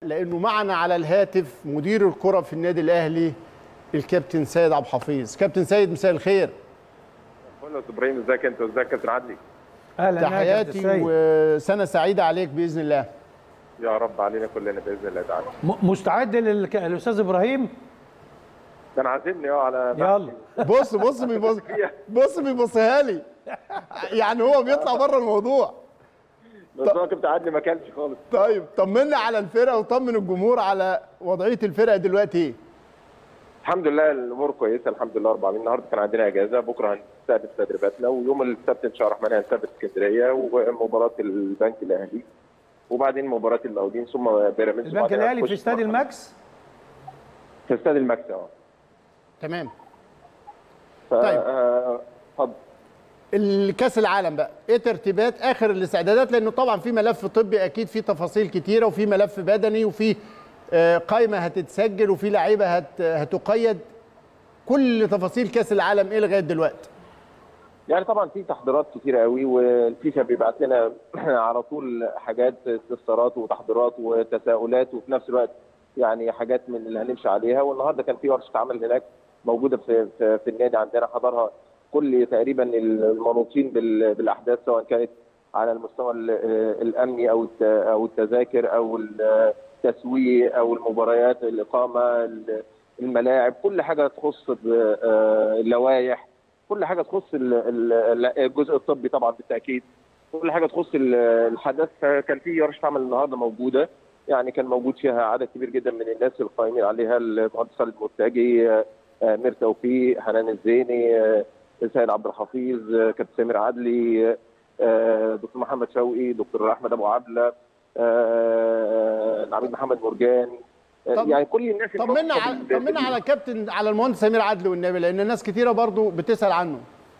لانه معنا على الهاتف مدير الكره في النادي الاهلي الكابتن سيد عبد الحفيظ كابتن سيد مساء الخير بقول ابراهيم ازيك انت وازيك كابتن عدلي اهلا يا كابتن تحياتي سيد. وسنه سعيده عليك باذن الله يا رب علينا كلنا باذن الله تعالى م- مستعد للك- للاستاذ ابراهيم كان عازمني اه على يلا بص بص بيبص بص بيبصها لي يعني هو بيطلع بره الموضوع بس هو كابتن عدلي ما كانش خالص طيب طمنا على الفرقه وطمن الجمهور على وضعيه الفرقه دلوقتي ايه الحمد لله الامور كويسه الحمد لله رب العالمين النهارده كان عندنا اجازه بكره هنستأنف تدريباتنا ويوم السبت ان شاء الله الرحمن هنسافر اسكندريه ومباراه البنك الاهلي وبعدين مباراه المقاولين ثم بيراميدز البنك وبعدين الاهلي هنخش في استاد مرحلة- الماكس في استاد الماكس اه تمام ف- طيب. آه، اتفضل الكاس العالم بقى ايه ترتيبات اخر الاستعدادات لانه طبعا في ملف طبي اكيد في تفاصيل كتيره وفي ملف بدني وفي آه، قائمه هتتسجل وفي لعيبه هت هتقيد كل تفاصيل كاس العالم ايه لغايه دلوقتي يعني طبعا في تحضيرات كتيره قوي والفيفا بيبعت لنا على طول حاجات استفسارات وتحضيرات وتساؤلات وفي نفس الوقت يعني حاجات من اللي هنمشي عليها والنهارده كان في ورشه عمل هناك موجوده في في, في النادي عندنا حضرها كل تقريبا المنوطين بال- بالاحداث سواء كانت على المستوى ال- الامني او الت- او التذاكر او التسويق او المباريات الاقامه الملاعب كل حاجه تخص ب- آه، اللوائح كل حاجه تخص ال- ال- الجزء الطبي طبعا بالتاكيد كل حاجه تخص ال- الحدث كان في ورشه عمل النهارده موجوده يعني كان موجود فيها عدد كبير جدا من الناس القائمين عليها المهندس خالد مرتجي آه، آه، مير توفيق حنان الزيني آه، سيد عبد الحفيظ آه، كابتن سامر عدلي آه، دكتور محمد شوقي دكتور احمد ابو عبله آه، العميد محمد مرجان آه، طب- يعني كل الناس طمنا الموجودة على بال- طمنا على كابتن على المهندس سمير عدلي والنبي لان الناس كتيره برضو بتسال عنه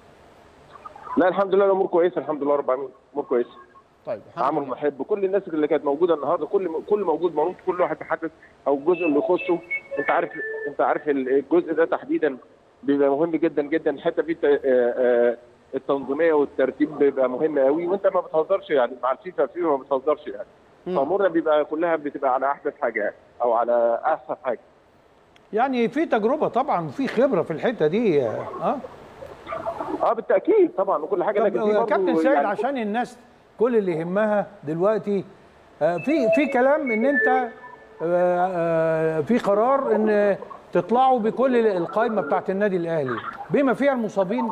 لا الحمد لله الامور كويسه الحمد لله رب العالمين الامور كويسه طيب الحمد عامل لله. محب كل الناس اللي كانت موجوده النهارده كل كل موجود موجود كل واحد بيحدث او الجزء اللي يخصه انت عارف انت عارف الجزء ده تحديدا بيبقى مهم جدا جدا الحته فيه الت- آه، آه، التنظيميه والترتيب بيبقى مهم قوي وانت ما بتهزرش يعني مع الفيفا الفيفا ما بتهزرش يعني مم. فامورنا بيبقى كلها بتبقى على احدث حاجه يعني او على احسن حاجه يعني في تجربه طبعا وفي خبره في الحته دي اه اه بالتاكيد طبعا وكل حاجه طب لكن في برضه كابتن سيد يعني عشان الناس كل اللي يهمها دلوقتي آه، في في كلام ان انت آه، آه، في قرار ان تطلعوا بكل القائمه بتاعت النادي الاهلي بما فيها المصابين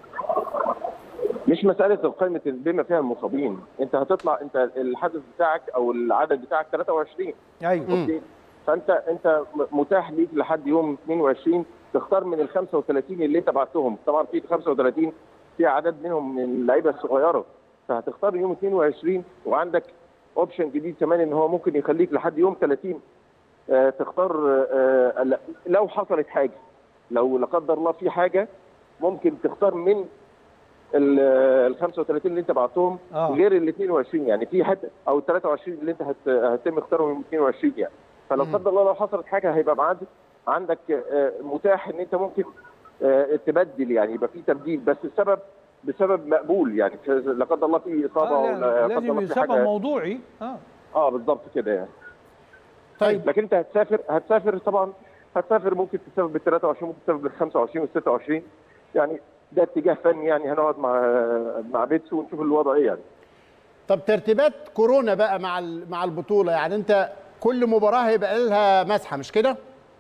مش مساله قائمه بما فيها المصابين انت هتطلع انت الحدث بتاعك او العدد بتاعك 23 ايوه اوكي فانت انت م- متاح ليك لحد يوم 22 تختار من ال 35 اللي انت بعتهم طبعا في 35 في عدد منهم من اللعيبه الصغيره فهتختار يوم 22 وعندك اوبشن جديد كمان ان هو ممكن يخليك لحد يوم 30 آه، تختار آه، آه، ل- لو حصلت حاجه لو لا قدر الله في حاجه ممكن تختار من ال ال 35 اللي انت بعتهم آه. غير ال 22 يعني في حد او ال 23 اللي انت هت- هتتم اختارهم من 22 يعني فلو مم. قدر الله لو حصلت حاجه هيبقى معاك عندك آه، متاح ان انت ممكن آه، تبدل يعني يبقى في تبديل بس السبب بسبب مقبول يعني لا قدر الله في اصابه آه او لا- لا قدر لازم الله في سبب حاجه موضوعي اه اه بالظبط كده يعني طيب لكن انت هتسافر هتسافر طبعا هتسافر ممكن تسافر بال 23 ممكن تسافر بال 25 وال 26 يعني ده اتجاه فني يعني هنقعد مع مع بيتسو ونشوف الوضع ايه يعني طب ترتيبات كورونا بقى مع ال- مع البطوله يعني انت كل مباراه هيبقى لها مسحه مش كده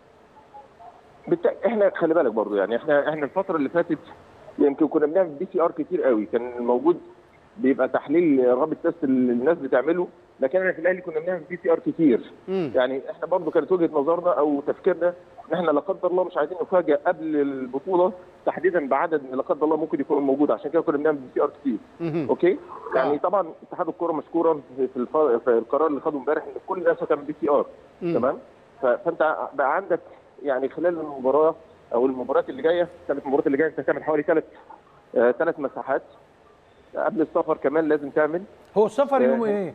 بالت... احنا خلي بالك برضو يعني احنا احنا الفتره اللي فاتت يمكن كنا بنعمل بي سي ار كتير قوي كان موجود بيبقى تحليل رابط تيست اللي الناس بتعمله لكن احنا في الاهلي كنا بنعمل بي سي ار كتير مم. يعني احنا برضو كانت وجهه نظرنا او تفكيرنا ان احنا لا قدر الله مش عايزين نفاجئ قبل البطوله تحديدا بعدد لا قدر الله ممكن يكون موجود عشان كده كنا بنعمل بي سي ار كتير مهم. اوكي يعني آه. طبعا اتحاد الكوره مشكورا في الف... في القرار اللي خده امبارح ان كل الناس هتعمل بي سي ار مم. تمام ف... فانت بقى عندك يعني خلال المباراه او المباريات اللي جايه ثلاث مباريات اللي جايه انت هتعمل حوالي ثلاث آه ثلاث مساحات قبل السفر كمان لازم تعمل هو السفر يوم آه، ايه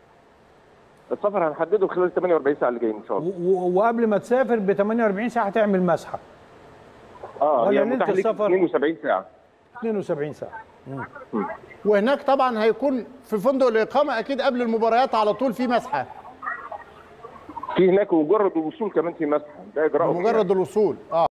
السفر هنحدده خلال 48 ساعه اللي جايين ان شاء الله و- و- وقبل ما تسافر ب 48 ساعه تعمل مسحه اه ولا هي ليلة متاح ليك السفر؟ 72 ساعه 72 ساعه وهناك طبعا هيكون في فندق الاقامه اكيد قبل المباريات على طول في مسحه في هناك مجرد الوصول كمان في مسح ده اجراء بمجرد الوصول اه